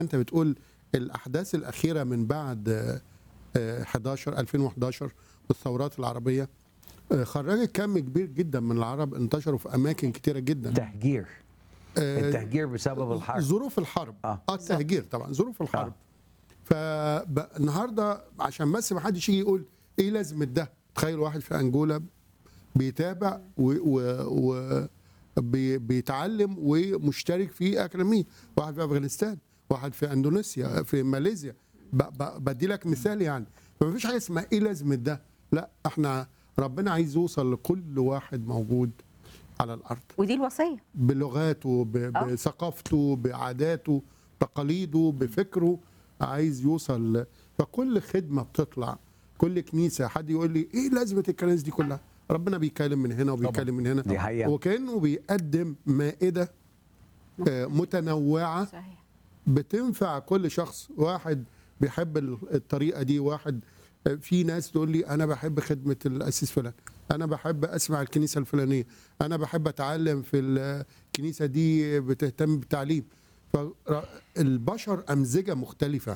انت بتقول الاحداث الاخيره من بعد آه، آه، 11 2011 والثورات العربيه آه، خرجت كم كبير جدا من العرب انتشروا في اماكن كتيره جدا تهجير آه، التهجير بسبب الحرب ظروف الحرب آه. اه التهجير طبعا ظروف الحرب فالنهارده عشان بس ما حدش يجي يقول ايه لازمه ده تخيل واحد في انجولا بيتابع و, و, و بي بيتعلم ومشترك في اكاديميه واحد في افغانستان واحد في اندونيسيا في ماليزيا ب- ب- بدي لك مثال يعني فما فيش حاجه اسمها ايه لازمه ده لا احنا ربنا عايز يوصل لكل واحد موجود على الارض ودي الوصيه بلغاته ب- آه. بثقافته بعاداته تقاليده بفكره عايز يوصل ل- فكل خدمه بتطلع كل كنيسه حد يقول لي ايه لازمه الكنائس دي كلها ربنا بيتكلم من هنا وبيتكلم من هنا دي حقيقة. وكانه بيقدم مائده آه، متنوعه صحيح بتنفع كل شخص واحد بيحب ال- الطريقه دي واحد في ناس تقول لي انا بحب خدمه الاسيس فلان انا بحب اسمع الكنيسه الفلانيه انا بحب اتعلم في الكنيسه دي بتهتم بالتعليم فالبشر امزجه مختلفه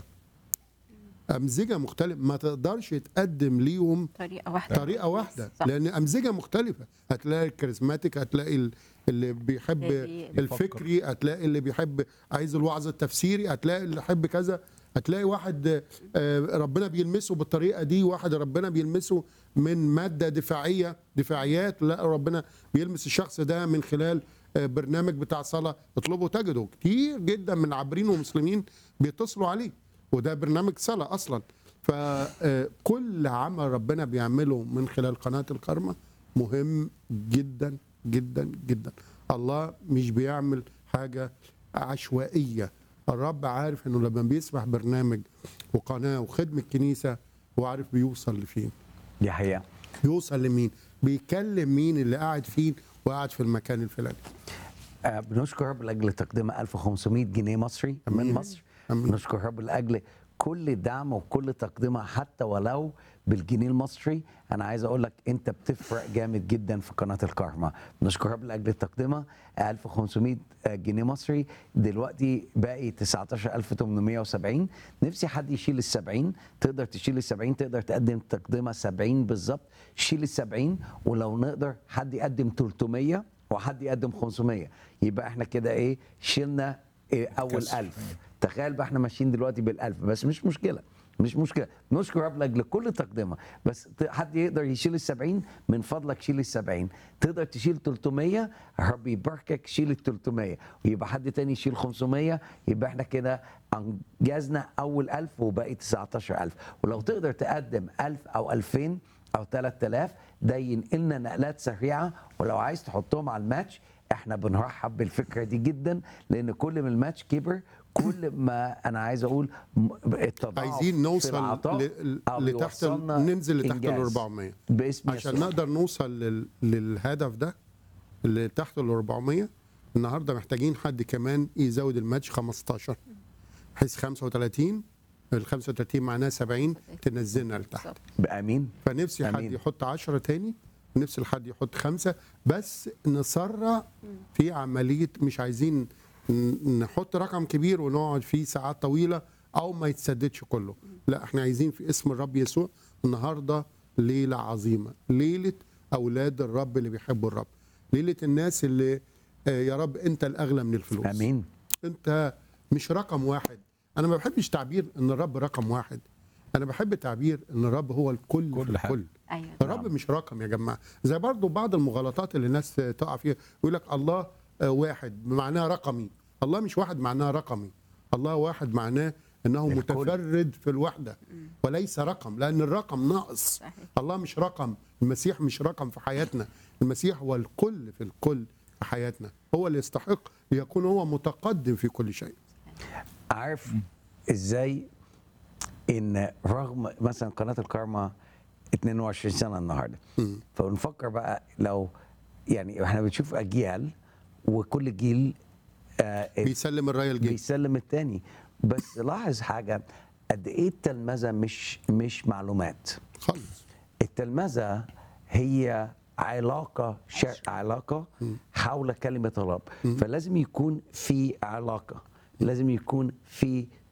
امزجه مختلفه ما تقدرش تقدم ليهم طريقه واحده طريقه واحده صح. لان امزجه مختلفه هتلاقي الكاريزماتيك هتلاقي ال- اللي بيحب اللي الفكري هتلاقي اللي بيحب عايز الوعظ التفسيري هتلاقي اللي يحب كذا هتلاقي واحد آه، ربنا بيلمسه بالطريقه دي واحد ربنا بيلمسه من ماده دفاعيه دفاعيات لا ربنا بيلمس الشخص ده من خلال آه، برنامج بتاع صلاه اطلبوا تجدوا كتير جدا من العابرين ومسلمين بيتصلوا عليه وده برنامج صلاه اصلا فكل عمل ربنا بيعمله من خلال قناه الكرمه مهم جدا جدا جدا الله مش بيعمل حاجه عشوائيه الرب عارف انه لما بيسمح برنامج وقناه وخدمه كنيسه هو عارف بيوصل لفين دي حقيقه بيوصل لمين بيكلم مين اللي قاعد فين وقاعد في المكان الفلاني آه، بنشكر رب لاجل تقديم 1500 جنيه مصري من أمين. مصر أمين. بنشكر رب لاجل كل دعم وكل تقديمها حتى ولو بالجنيه المصري انا عايز اقول لك انت بتفرق جامد جدا في قناه الكارما بنشكر رب لاجل تقديمها 1500 جنيه مصري دلوقتي باقي 19870 نفسي حد يشيل ال 70 تقدر تشيل ال 70 تقدر تقدم تقديمها 70 بالظبط شيل ال 70 ولو نقدر حد يقدم 300 وحد يقدم 500 يبقى احنا كده ايه شلنا إيه اول كسر. ألف تخيل بقى احنا ماشيين دلوقتي بالألف بس مش مشكلة مش مشكلة نشكر رب لاجل كل تقدمة بس ت- حد يقدر يشيل السبعين من فضلك شيل السبعين تقدر تشيل 300 رب يباركك شيل ال 300 ويبقى حد تاني يشيل 500 يبقى احنا كده انجزنا أول ألف وباقي 19000 ولو تقدر تقدم 1000 أو 2000 أو 3000 ده ينقلنا نقلات سريعة ولو عايز تحطهم على الماتش احنا بنرحب بالفكره دي جدا لان كل ما الماتش كبر كل ما انا عايز اقول م- التضاعف عايزين في نوصل العطاء ل- أو لتحت ال- بيوصلنا ننزل لتحت ال إنجاز. 400 باسم عشان يسوع. نقدر نوصل لل... للهدف ده اللي تحت ال 400 النهارده محتاجين حد كمان يزود الماتش 15 بحيث 35 ال 35 معناها 70 تنزلنا لتحت بالظبط. بامين فنفسي حد أمين. يحط 10 تاني نفسي الحد يحط خمسة بس نسرع في عملية مش عايزين ن- نحط رقم كبير ونقعد فيه ساعات طويلة أو ما يتسددش كله لا احنا عايزين في اسم الرب يسوع النهاردة ليلة عظيمة ليلة أولاد الرب اللي بيحبوا الرب ليلة الناس اللي آه، يا رب أنت الأغلى من الفلوس امين انت مش رقم واحد انا ما بحبش تعبير ان الرب رقم واحد انا بحب تعبير ان الرب هو الكل كل في حاجة. الكل ايوه الرب مش رقم يا جماعه زي برضو بعض المغالطات اللي الناس تقع فيها يقول لك الله آه، واحد معناها رقمي الله مش واحد معناها رقمي الله واحد معناه انه الكل. متفرد في الوحده وليس رقم لان الرقم ناقص صحيح. الله مش رقم المسيح مش رقم في حياتنا المسيح هو الكل في الكل في حياتنا هو اللي يستحق ليكون هو متقدم في كل شيء عارف ازاي ان رغم مثلا قناه الكارما 22 سنه النهارده فبنفكر بقى لو يعني احنا بنشوف اجيال وكل جيل آه بيسلم الرايه الجيد بيسلم التاني بس لاحظ حاجه قد ايه التلمذه مش مش معلومات خالص التلمذه هي علاقه شر علاقه حول كلمه الرب فلازم يكون في علاقه لازم يكون في